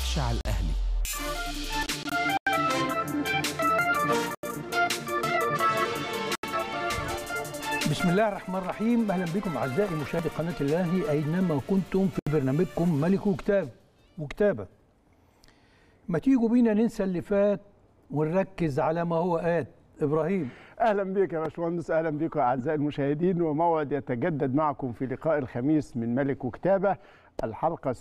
خش على الاهلي بسم الله الرحمن الرحيم اهلا بكم اعزائي مشاهدي قناه الاهلي اينما كنتم في برنامجكم ملك وكتاب وكتابه ما تيجوا بينا ننسى اللي فات ونركز على ما هو آت ابراهيم اهلا بك يا باشمهندس اهلا بكم اعزائي المشاهدين وموعد يتجدد معكم في لقاء الخميس من ملك وكتابه الحلقه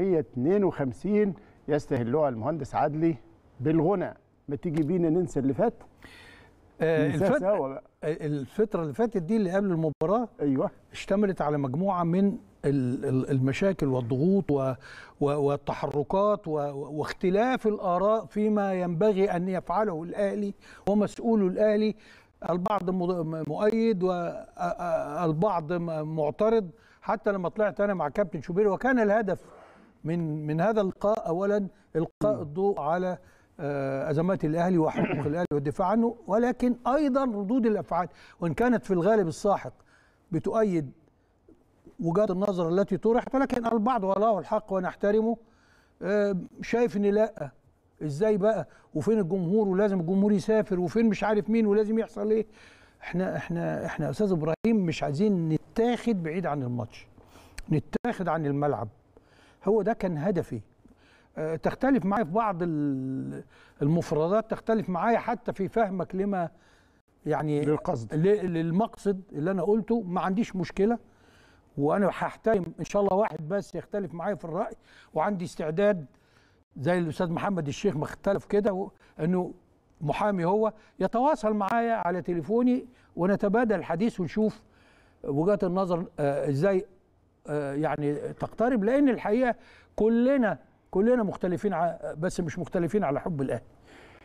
752 يستهلها المهندس عدلي بالغنى ما تيجي بينا ننسى اللي فات آه ننساه الفت... سوا بقى الفتره اللي فاتت دي اللي قبل المباراه ايوه اشتملت على مجموعه من ال- ال- المشاكل والضغوط و- و- والتحركات و- واختلاف الاراء فيما ينبغي ان يفعله الاهلي ومسؤوله الاهلي البعض مض- مؤيد والبعض معترض حتى لما طلعت انا مع كابتن شوبير وكان الهدف من من هذا اللقاء اولا القاء الضوء على آه، ازمات الاهلي وحقوق الاهلي والدفاع عنه ولكن ايضا ردود الافعال وان كانت في الغالب الساحق بتؤيد وجهات النظر التي طرحت ولكن البعض وله الحق وانا احترمه آه، شايف ان لا ازاي بقى وفين الجمهور ولازم الجمهور يسافر وفين مش عارف مين ولازم يحصل ايه احنا احنا احنا يا استاذ ابراهيم مش عايزين نتاخد بعيد عن الماتش نتاخد عن الملعب هو ده كان هدفي آه، تختلف معايا في بعض ال- المفردات تختلف معايا حتى في فهمك لما يعني للقصد ل- للمقصد اللي انا قلته ما عنديش مشكله وانا هحترم ان شاء الله واحد بس يختلف معايا في الراي وعندي استعداد زي الاستاذ محمد الشيخ ما اختلف كده و- انه محامي هو يتواصل معايا على تليفوني ونتبادل الحديث ونشوف وجهات النظر آه، ازاي آه، يعني تقترب لان الحقيقه كلنا كلنا مختلفين ع- بس مش مختلفين على حب الاهلي